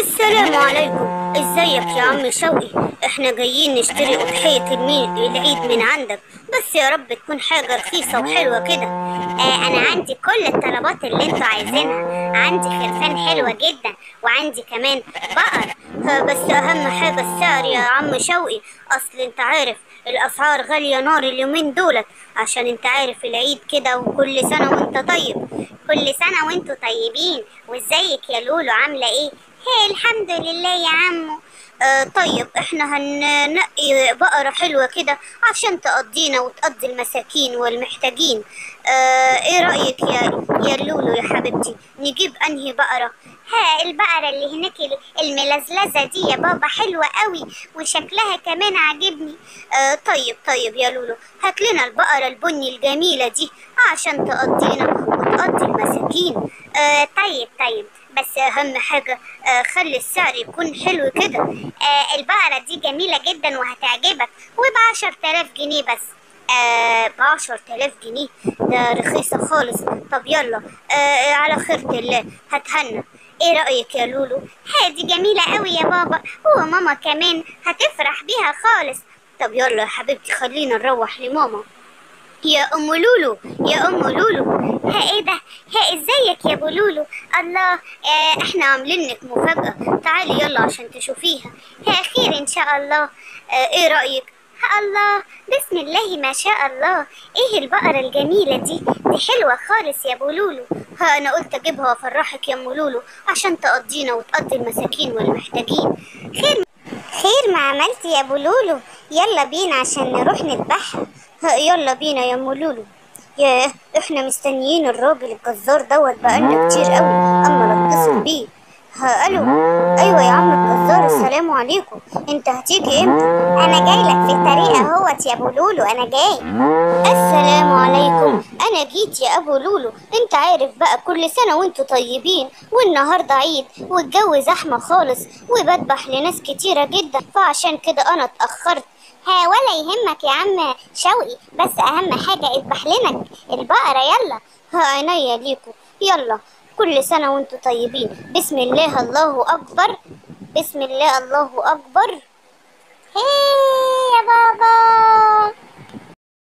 السلام عليكم ازيك يا عم شوقي احنا جايين نشتري اضحية المي- العيد من عندك بس يا رب تكون حاجة رخيصة وحلوة كده آه انا عندي كل الطلبات اللي انتوا عايزينها عندي خرفان حلوة جدا وعندي كمان بقر ها، بس اهم حاجة السعر يا عم شوقي اصل انت عارف الاسعار غالية نار اليومين دولت عشان انت عارف العيد كده وكل سنة وانت طيب كل سنة وانتوا طيبين وازيك يا لولو عاملة ايه هي الحمد لله يا عمو آه طيب احنا هننقي بقرة حلوة كده عشان تقضينا وتقضي المساكين والمحتاجين آه ايه رأيك يا يا لولو يا حبيبتي نجيب انهي بقرة ها البقرة اللي هناك الملزلزة دي يا بابا حلوة قوي وشكلها كمان عاجبني آه طيب طيب يا لولو هات لنا البقرة البني الجميلة دي عشان تقضينا وتقضي المساكين آه طيب طيب بس اهم حاجة آه خلي السعر يكون حلو كده آه البقرة دي جميلة جدا وهتعجبك وبعشر تلاف جنيه بس آه بعشر تلاف جنيه ده رخيصة خالص طب يلا آه على خيرة الله هتهنى ايه رأيك يا لولو ها دي جميلة قوي يا بابا وماما كمان هتفرح بيها خالص طب يلا يا حبيبتي خلينا نروح لماما يا ام لولو يا ام لولو ها ايه ده ها ازيك يا ابو لولو الله آه احنا عاملين لك مفاجأة تعالي يلا عشان تشوفيها ها خير ان شاء الله آه ايه رأيك ها الله بسم الله ما شاء الله ايه البقرة الجميلة دي دي حلوة خالص يا ابو لولو ها انا قلت اجيبها وافرحك يا ام لولو عشان تقضينا وتقضي المساكين والمحتاجين خير خير ما عملت يا ابو لولو يلا بينا عشان نروح نذبحها ها يلا بينا يا ام لولو ياه احنا مستنيين الراجل الجزار دوت بقالنا كتير قوي اما نتصل بيه ها الو ايوه يا عم الجزار السلام عليكم انت هتيجي امتى انا جاي لك في الطريق اهوت يا ابو لولو انا جاي السلام عليكم انا جيت يا ابو لولو انت عارف بقى كل سنه وانتوا طيبين والنهارده عيد والجو زحمه خالص وبذبح لناس كتيره جدا فعشان كده انا اتاخرت ها ولا يهمك يا عم شوقي بس اهم حاجة اذبح لنا البقرة يلا ها عينيا ليكوا يلا كل سنه وانتوا طيبين بسم الله الله اكبر بسم الله الله اكبر هي يا بابا